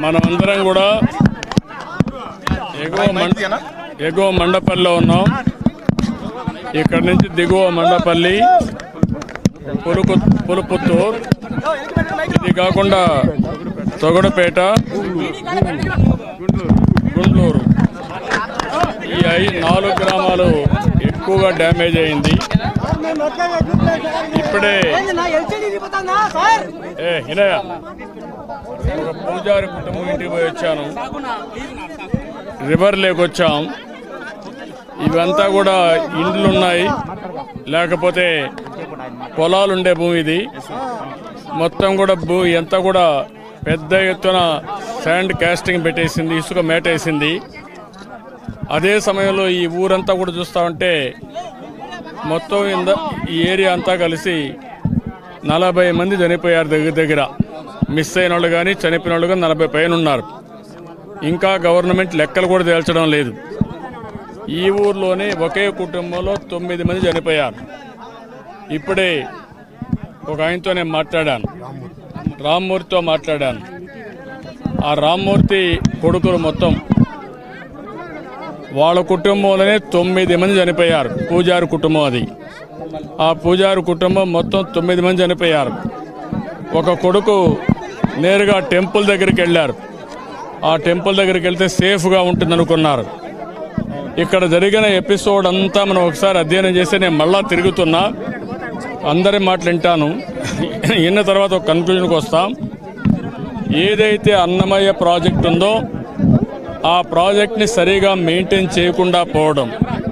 మనమందరం కూడా ఎగువ మండ ఎగువ మండపల్లిలో ఉన్నాం ఇక్కడ నుంచి దిగువ మండపల్లి పులుకు పులుపుత్తూర్ ఇది కాకుండా తొగడపేట గుంటూరు ఈ ఐ నాలుగు గ్రామాలు ఎక్కువగా డ్యామేజ్ అయింది ఇప్పుడే ఏ హినయ ఒక పూజారి కుటుంబం ఇంటికి పోయి వచ్చాను రివర్ లేక్ వచ్చాం ఇవంతా కూడా ఇండ్లు ఉన్నాయి లేకపోతే పొలాలు ఉండే భూమి ఇది మొత్తం కూడా భూ ఎంత కూడా పెద్ద ఎత్తున శాండ్ కాస్టింగ్ పెట్టేసింది ఇసుక మేటేసింది అదే సమయంలో ఈ ఊరంతా కూడా చూస్తా ఉంటే మొత్తం ఇంద ఈ ఏరియా అంతా కలిసి నలభై మంది చనిపోయారు దగ్గర దగ్గర మిస్ అయిన వాళ్ళు కానీ చనిపోయిన వాళ్ళు కానీ నలభై పైన ఉన్నారు ఇంకా గవర్నమెంట్ లెక్కలు కూడా తేల్చడం లేదు ఈ ఊర్లోనే ఒకే కుటుంబంలో తొమ్మిది మంది చనిపోయారు ఇప్పుడే ఒక ఆయనతో నేను మాట్లాడాను రామ్మూర్తితో మాట్లాడాను ఆ రామ్మూర్తి కొడుకులు మొత్తం వాళ్ళ కుటుంబంలోనే తొమ్మిది మంది చనిపోయారు పూజారి కుటుంబం అది ఆ పూజారి కుటుంబం మొత్తం తొమ్మిది మంది చనిపోయారు ఒక కొడుకు నేరుగా టెంపుల్ దగ్గరికి వెళ్ళారు ఆ టెంపుల్ దగ్గరికి వెళ్తే సేఫ్గా ఉంటుంది అనుకున్నారు ఇక్కడ జరిగిన ఎపిసోడ్ అంతా మనం ఒకసారి అధ్యయనం చేస్తే నేను మళ్ళా తిరుగుతున్నా అందరి మాటలు వింటాను విన్న తర్వాత ఒక కన్క్లూజన్కి వస్తాం ఏదైతే అన్నమయ్య ప్రాజెక్ట్ ఉందో ఆ ప్రాజెక్ట్ని సరిగా మెయింటైన్ చేయకుండా పోవడం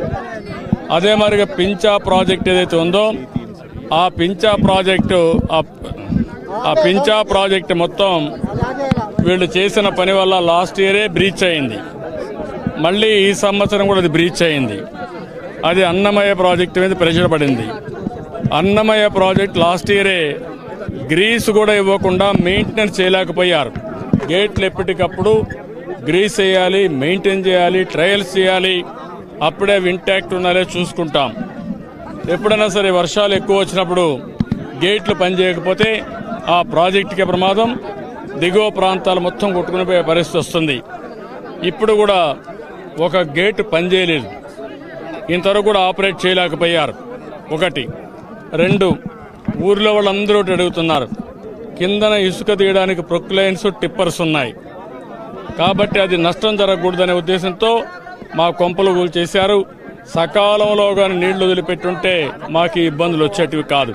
అదే మరిగా పించా ప్రాజెక్ట్ ఏదైతే ఉందో ఆ పించా ప్రాజెక్టు ఆ- ఆ పించా ప్రాజెక్ట్ మొత్తం వీళ్ళు చేసిన పని వల్ల లాస్ట్ ఇయరే బ్రీచ్ అయింది మళ్ళీ ఈ సంవత్సరం కూడా అది బ్రీచ్ అయింది అది అన్నమయ్య ప్రాజెక్టు మీద ప్రెషర్ పడింది అన్నమయ్య ప్రాజెక్ట్ లాస్ట్ ఇయరే గ్రీస్ కూడా ఇవ్వకుండా మెయింటెనెన్స్ చేయలేకపోయారు గేట్లు ఎప్పటికప్పుడు గ్రీస్ వేయాలి మెయింటైన్ చేయాలి ట్రయల్స్ చేయాలి అప్పుడే ఇంటాక్ట్ ఉన్నారో చూసుకుంటాం ఎప్పుడైనా సరే వర్షాలు ఎక్కువ వచ్చినప్పుడు గేట్లు పనిచేయకపోతే ఆ ప్రాజెక్టుకి ప్రమాదం దిగువ ప్రాంతాలు మొత్తం కొట్టుకుని పోయే పరిస్థితి వస్తుంది ఇప్పుడు కూడా ఒక గేట్ పనిచేయలేదు ఇంతవరకు కూడా ఆపరేట్ చేయలేకపోయారు ఒకటి రెండు ఊర్లో వాళ్ళందరూ ఒకటి అడుగుతున్నారు కిందన ఇసుక తీయడానికి ప్రొక్లైన్స్ టిప్పర్స్ ఉన్నాయి కాబట్టి అది నష్టం జరగకూడదనే ఉద్దేశంతో మా కొంపలు కూల్ చేశారు సకాలంలో కానీ నీళ్లు వదిలిపెట్టుంటే మాకు ఈ ఇబ్బందులు వచ్చేటివి కాదు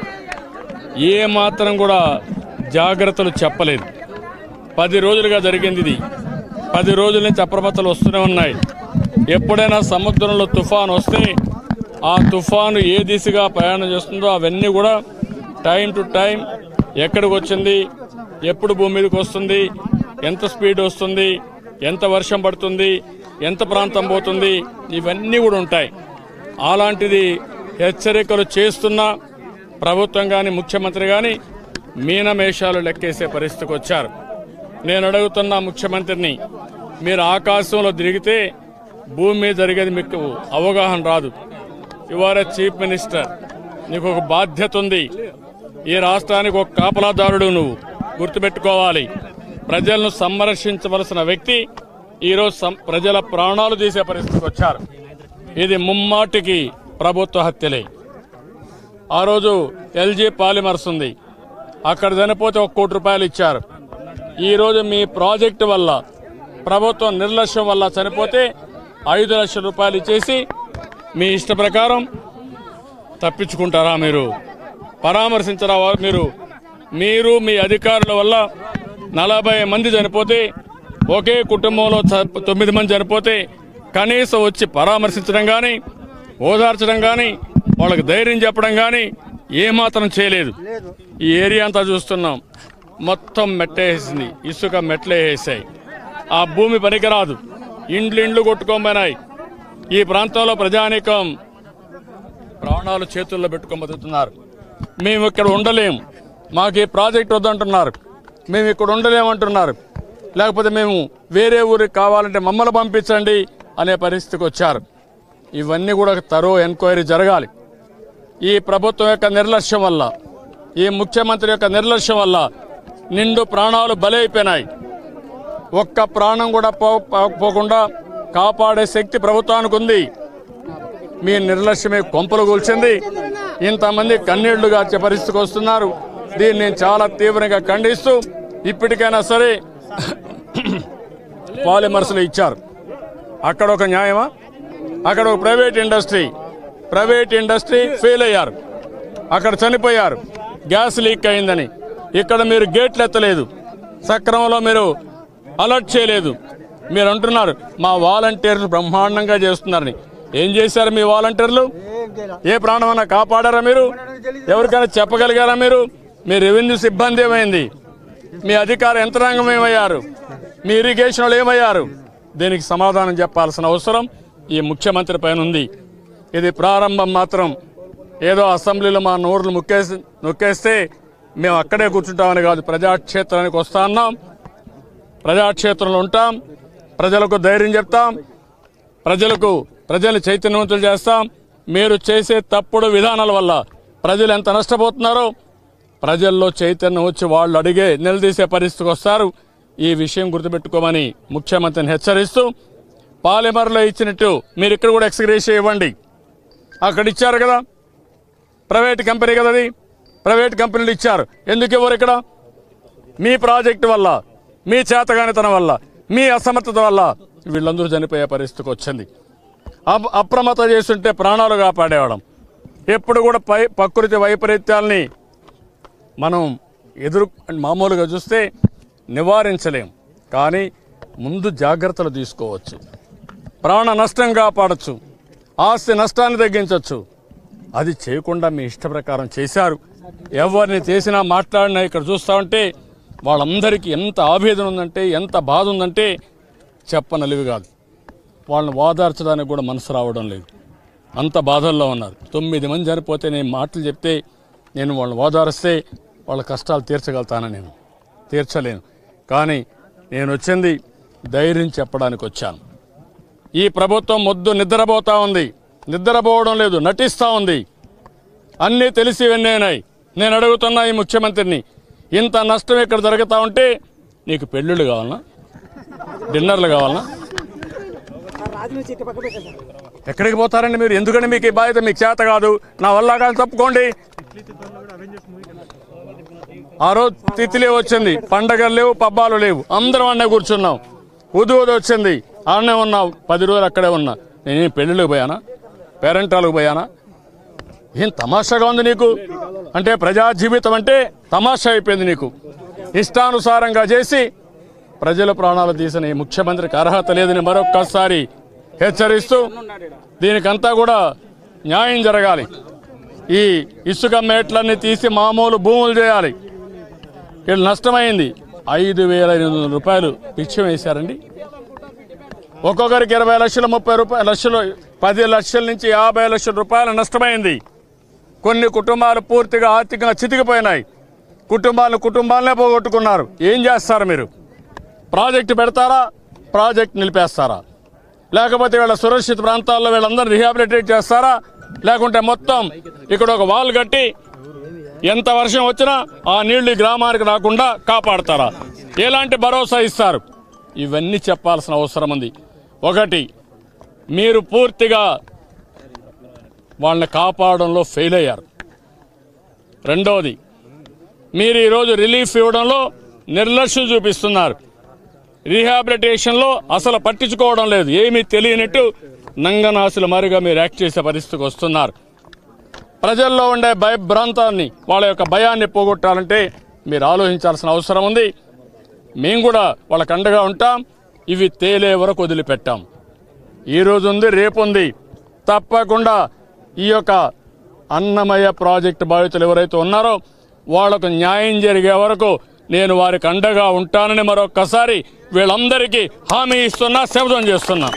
ఏ మాత్రం కూడా జాగ్రత్తలు చెప్పలేదు పది రోజులుగా జరిగింది ఇది పది రోజుల నుంచి అప్రమత్తలు వస్తూనే ఉన్నాయి ఎప్పుడైనా సముద్రంలో తుఫాన్ వస్తే ఆ తుఫాను ఏ దిశగా ప్రయాణం చేస్తుందో అవన్నీ కూడా టైం టు టైం ఎక్కడికి వచ్చింది ఎప్పుడు భూమి మీదకి వస్తుంది ఎంత స్పీడ్ వస్తుంది ఎంత వర్షం పడుతుంది ఎంత ప్రాంతం పోతుంది ఇవన్నీ కూడా ఉంటాయి అలాంటిది హెచ్చరికలు చేస్తున్నా ప్రభుత్వం కానీ ముఖ్యమంత్రి కానీ మీనమేషాలు లెక్కేసే పరిస్థితికి వచ్చారు నేను అడుగుతున్న ముఖ్యమంత్రిని మీరు ఆకాశంలో తిరిగితే భూమి మీద జరిగేది మీకు అవగాహన రాదు ఇవాళ చీఫ్ మినిస్టర్ నీకు ఒక బాధ్యత ఉంది ఈ రాష్ట్రానికి ఒక కాపలాదారుడు నువ్వు గుర్తుపెట్టుకోవాలి ప్రజలను సంరక్షించవలసిన వ్యక్తి ఈరోజు సం- ప్రజల ప్రాణాలు తీసే పరిస్థితికి వచ్చారు ఇది ముమ్మాటికి ప్రభుత్వ హత్యలే ఆ రోజు ఎల్జీ పాలిమర్స్ ఉంది అక్కడ చనిపోతే ఒక కోటి రూపాయలు ఇచ్చారు ఈ రోజు మీ ప్రాజెక్టు వల్ల ప్రభుత్వం నిర్లక్ష్యం వల్ల చనిపోతే ఐదు లక్షల రూపాయలు ఇచ్చేసి మీ ఇష్ట ప్రకారం తప్పించుకుంటారా మీరు పరామర్శించరా వా- మీరు మీరు మీ అధికారుల వల్ల నలభై మంది చనిపోతే ఒకే కుటుంబంలో చ- తొమ్మిది మంది చనిపోతే కనీసం వచ్చి పరామర్శించడం కానీ ఓదార్చడం కానీ వాళ్ళకి ధైర్యం చెప్పడం కానీ ఏమాత్రం చేయలేదు ఈ ఏరియా అంతా చూస్తున్నాం మొత్తం మెట్టేసింది ఇసుక మెట్లే వేసాయి ఆ భూమి పనికిరాదు ఇండ్లు ఇండ్లు కొట్టుకోమన్నాయి ఈ ప్రాంతంలో ప్రజానీకం ప్రాణాలు చేతుల్లో పెట్టుకొని బతుకుతున్నారు మేము ఇక్కడ ఉండలేం మాకు ఈ ప్రాజెక్ట్ వద్దంటున్నారు మేము ఇక్కడ ఉండలేమంటున్నారు లేకపోతే మేము వేరే ఊరికి కావాలంటే మమ్మల్ని పంపించండి అనే పరిస్థితికి వచ్చారు ఇవన్నీ కూడా తరో ఎంక్వైరీ జరగాలి ఈ ప్రభుత్వం యొక్క నిర్లక్ష్యం వల్ల ఈ ముఖ్యమంత్రి యొక్క నిర్లక్ష్యం వల్ల నిండు ప్రాణాలు బలైపోయినాయి ఒక్క ప్రాణం కూడా పో పో- పోకుండా కాపాడే శక్తి ప్రభుత్వానికి ఉంది మీ నిర్లక్ష్యమే కొంపలు కూల్చింది ఇంతమంది కన్నీళ్లు గార్చే పరిస్థితికి వస్తున్నారు దీన్ని నేను చాలా తీవ్రంగా ఖండిస్తూ ఇప్పటికైనా సరే పాలిమర్స్లు ఇచ్చారు అక్కడ ఒక న్యాయమా అక్కడ ఒక private industry private industry fail అయ్యారు అక్కడ చనిపోయారు గ్యాస్ లీక్ అయిందని ఇక్కడ మీరు గేట్లు ఎత్తలేదు సక్రమంలో మీరు అలర్ట్ చేయలేదు మీరు అంటున్నారు మా వాలంటీర్లు బ్రహ్మాండంగా చేస్తున్నారని ఏం చేశారు మీ వాలంటీర్లు ఏ ప్రాణమన్నా కాపాడారా మీరు ఎవరికైనా చెప్పగలిగారా మీరు మీ రెవెన్యూ సిబ్బంది ఏమైంది మీ అధికార యంత్రాంగం ఏమయ్యారు మీ ఇరిగేషన్ వాళ్ళు ఏమయ్యారు దీనికి సమాధానం చెప్పాల్సిన అవసరం ఈ ముఖ్యమంత్రి పైన ఉంది ఇది ప్రారంభం మాత్రం ఏదో అసెంబ్లీలో మా నోర్లు ముక్కేసి నొక్కేస్తే మేము అక్కడే కూర్చుంటామని కాదు ప్రజాక్షేత్రానికి వస్తా ఉన్నాం ప్రజాక్షేత్రంలో ఉంటాం ప్రజలకు ధైర్యం చెప్తాం ప్రజలకు ప్రజలు చైతన్యవంతులు చేస్తాం మీరు చేసే తప్పుడు విధానాల వల్ల ప్రజలు ఎంత నష్టపోతున్నారో ప్రజల్లో చైతన్యం వచ్చి వాళ్ళు అడిగే నిలదీసే పరిస్థితికి వస్తారు ఈ విషయం గుర్తుపెట్టుకోమని ముఖ్యమంత్రిని హెచ్చరిస్తూ పాలిమర్లో ఇచ్చినట్టు మీరు ఇక్కడ కూడా ఎక్స్గ్రేషియా ఇవ్వండి అక్కడ ఇచ్చారు కదా ప్రైవేట్ కంపెనీ కదా అది ప్రైవేట్ కంపెనీలు ఇచ్చారు ఎందుకు ఇవ్వరు ఇక్కడ మీ ప్రాజెక్టు వల్ల మీ చేతగానితనం వల్ల మీ అసమర్థత వల్ల వీళ్ళందరూ చనిపోయే పరిస్థితికి వచ్చింది అప్- అప్రమత్త చేస్తుంటే ప్రాణాలు కాపాడేవాడం ఎప్పుడు కూడా పై ప్రకృతి వైపరీత్యాల్ని మనం ఎదురు మామూలుగా చూస్తే నివారించలేం కానీ ముందు జాగ్రత్తలు తీసుకోవచ్చు ప్రాణ నష్టం కాపాడచ్చు ఆస్తి నష్టాన్ని తగ్గించవచ్చు అది చేయకుండా మీ ఇష్ట ప్రకారం చేశారు ఎవరిని చేసినా మాట్లాడినా ఇక్కడ చూస్తా ఉంటే వాళ్ళందరికీ ఎంత ఆవేదన ఉందంటే ఎంత బాధ ఉందంటే చెప్పనలివి కాదు వాళ్ళని ఓదార్చడానికి కూడా మనసు రావడం లేదు అంత బాధల్లో ఉన్నారు తొమ్మిది మంది చనిపోతే నేను మాటలు చెప్తే నేను వాళ్ళని ఓదారిస్తే వాళ్ళ కష్టాలు తీర్చగలుగుతానని నేను తీర్చలేను కానీ నేను వచ్చింది ధైర్యం చెప్పడానికి వచ్చాను ఈ ప్రభుత్వం మొద్దు నిద్రపోతా ఉంది నిద్రపోవడం లేదు నటిస్తూ ఉంది అన్నీ తెలిసి వెన్నైనాయి నేను అడుగుతున్నా ఈ ముఖ్యమంత్రిని ఇంత నష్టం ఇక్కడ జరుగుతూ ఉంటే నీకు పెళ్ళిళ్ళు కావాలనా డిన్నర్లు కావాలనా రాజును చెట్టు పక్క పెట్టారు ఎక్కడికి పోతారండి మీరు ఎందుకంటే మీకు ఈ బాధ్యత మీకు చేత కాదు నా వల్ల కాదు తప్పుకోండి ఆ రోజు తిథిలే వచ్చింది పండగలు లేవు పబ్బాలు లేవు అందరం అన్నే కూర్చున్నాం ఉదు ఉదు వచ్చింది ఆడనే ఉన్నాం పది రోజులు అక్కడే ఉన్నా నేను పెళ్ళిళ్ళకి పోయానా పేరెంటాలకు పోయానా ఏం తమాషాగా ఉంది నీకు అంటే ప్రజా జీవితం అంటే తమాషా అయిపోయింది నీకు ఇష్టానుసారంగా చేసి ప్రజల ప్రాణాలు తీసిన ఈ ముఖ్యమంత్రికి అర్హత లేదని మరొక్కసారి హెచ్చరిస్తూ దీనికంతా కూడా న్యాయం జరగాలి ఈ ఇసుక మేట్లన్నీ తీసి మామూలు భూములు చేయాలి ఇక్కడ నష్టమైంది ఐదు వేల ఎనిమిది వందల రూపాయలు పిచ్చం వేశారండి ఒక్కొక్కరికి ఇరవై లక్షలు ముప్పై రూపాయల లక్షలు పది లక్షల నుంచి యాభై లక్షల రూపాయల నష్టమైంది కొన్ని కుటుంబాలు పూర్తిగా ఆర్థికంగా చితికిపోయినాయి కుటుంబాలు కుటుంబాలనే పోగొట్టుకున్నారు ఏం చేస్తారు మీరు ప్రాజెక్టు పెడతారా ప్రాజెక్ట్ నిలిపేస్తారా లేకపోతే వీళ్ళ సురక్షిత ప్రాంతాల్లో వీళ్ళందరూ రిహాబిలిటేట్ చేస్తారా లేకుంటే మొత్తం ఇక్కడ ఒక వాల్ కట్టి ఎంత వర్షం వచ్చినా ఆ నీళ్లు ఈ గ్రామానికి రాకుండా కాపాడతారా ఎలాంటి భరోసా ఇస్తారు ఇవన్నీ చెప్పాల్సిన అవసరం ఉంది ఒకటి మీరు పూర్తిగా వాళ్ళని కాపాడడంలో ఫెయిల్ అయ్యారు రెండవది మీరు ఈరోజు రిలీఫ్ ఇవ్వడంలో నిర్లక్ష్యం చూపిస్తున్నారు రీహాబిలిటేషన్లో అసలు పట్టించుకోవడం లేదు ఏమీ తెలియనట్టు నంగనాసుల మారిగా మీరు యాక్ట్ చేసే పరిస్థితికి వస్తున్నారు ప్రజల్లో ఉండే భయభ్రాంతాన్ని వాళ్ళ యొక్క భయాన్ని పోగొట్టాలంటే మీరు ఆలోచించాల్సిన అవసరం ఉంది మేము కూడా వాళ్ళకి అండగా ఉంటాం ఇవి తేలే వరకు వదిలిపెట్టాం ఈ రోజు ఉంది రేపు ఉంది తప్పకుండా ఈ యొక్క అన్నమయ్య ప్రాజెక్టు బాధితులు ఎవరైతే ఉన్నారో వాళ్లకు న్యాయం జరిగే వరకు నేను వారికి అండగా ఉంటానని మరొక్కసారి వీళ్ళందరికీ హామీ ఇస్తున్నా శబ్దం చేస్తున్నా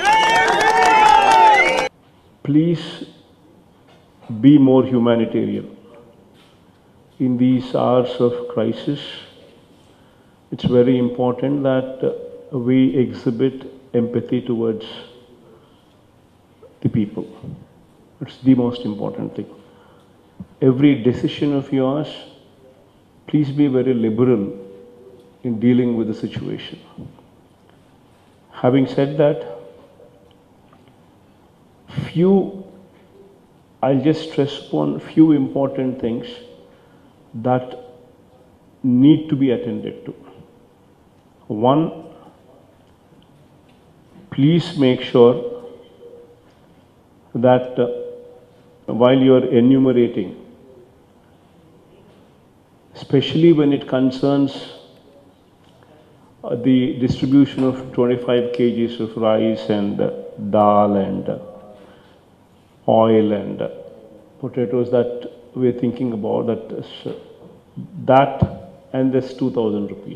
please be more humanitarian. In these hours of crisis, it's very important that uh, we exhibit empathy towards the people. It's the most important thing. Every decision of yours, please be very liberal in dealing with the situation. Having said that, few, I'll just stress upon few important things that need to be attended to. One, please make sure that uh, while you are enumerating, especially when it concerns uh, the distribution of 25 kgs of rice and uh, dal and uh, oil and uh, potatoes that we're thinking about that is, uh, that and this 2000 rupees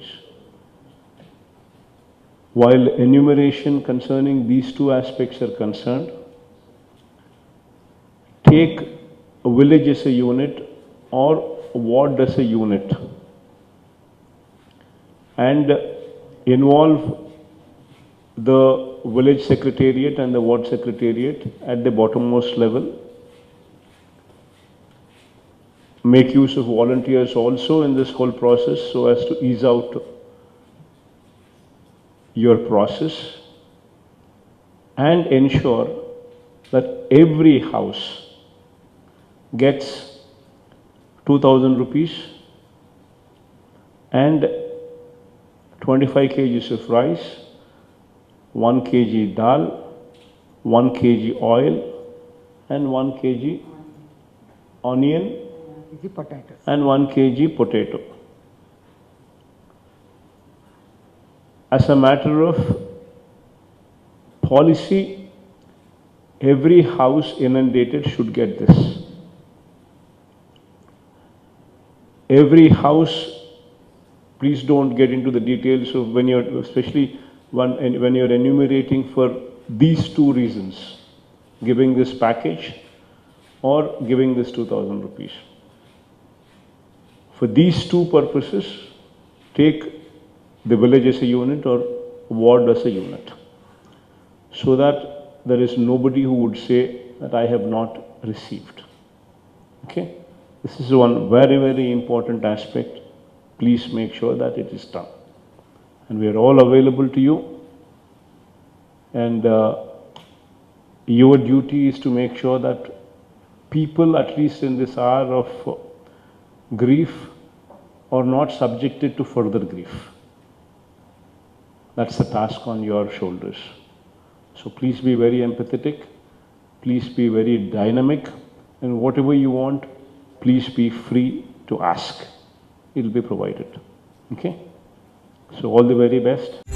while enumeration concerning these two aspects are concerned take a village as a unit or a ward as a unit and involve the village secretariat and the ward secretariat at the bottommost level. Make use of volunteers also in this whole process so as to ease out your process and ensure that every house gets 2000 rupees and 25 kgs of rice, 1 kg dal, 1 kg oil, and 1 kg onion, ఇది potato and 1 kg potato. As a matter of policy, every house inundated should get this. Every house please don't get into the details of when you're, especially when, when you're enumerating for these two reasons, giving this package or giving this 2000 rupees. For these two purposes, take the village as a unit or ward as a unit. So that there is nobody who would say that I have not received. Okay? This is one very, very important aspect please make sure that it is done. And we are all available to you. And uh, your duty is to make sure that people, at least in this hour of uh, grief, are not subjected to further grief. That's the task on your shoulders. So please be very empathetic. Please be very dynamic. And whatever you want, please be free to ask it will be provided. Okay? So all the very best.